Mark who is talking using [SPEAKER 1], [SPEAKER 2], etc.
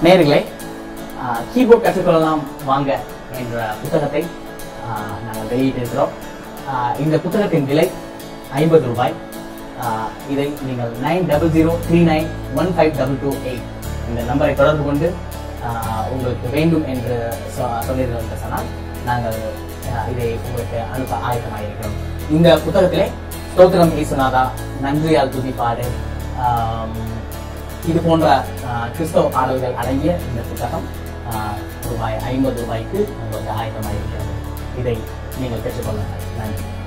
[SPEAKER 1] நேர்களே கீபோர்ட் கற்றுக்கொள்ளலாம் வாங்க என்ற புத்தகத்தை ஆஹ், நாங்கள் வெளியிட்டிருக்கிறோம் ஆஹ், இந்த புத்தகத்தின் விலை ஐம்பது ரூபாய் ஆஹ், இதை நீங்கள் nine double zero three nine one five double two eight இந்த நம்பரை தொடர்பு கொண்டு ஆஹ், உங்களுக்கு வேண்டும் என்று சொ- சொன்னீர்கள் என்று சொன்னால் நாங்கள் ஆஹ், இதை உங்களுக்கு அனுப்ப ஆயத்தமாக இருக்கிறோம் இந்த புத்தகத்திலே ஸ்தோத்திரம் ஈசுநாதா நன்றியால் துதிப்பாடு ஆம், இது போன்ற ஆஹ், கிறிஸ்தவ பாடல்கள் அடங்கிய இந்த புத்தகம் ஆஹ், ரூபாய் ஐம்பது ரூபாய்க்கு உங்களுக்கு ஆயத்தமாக இருக்கிறது இதை நீங்கள் பெற்றுக்கொள்ளுங்கள் நன்றி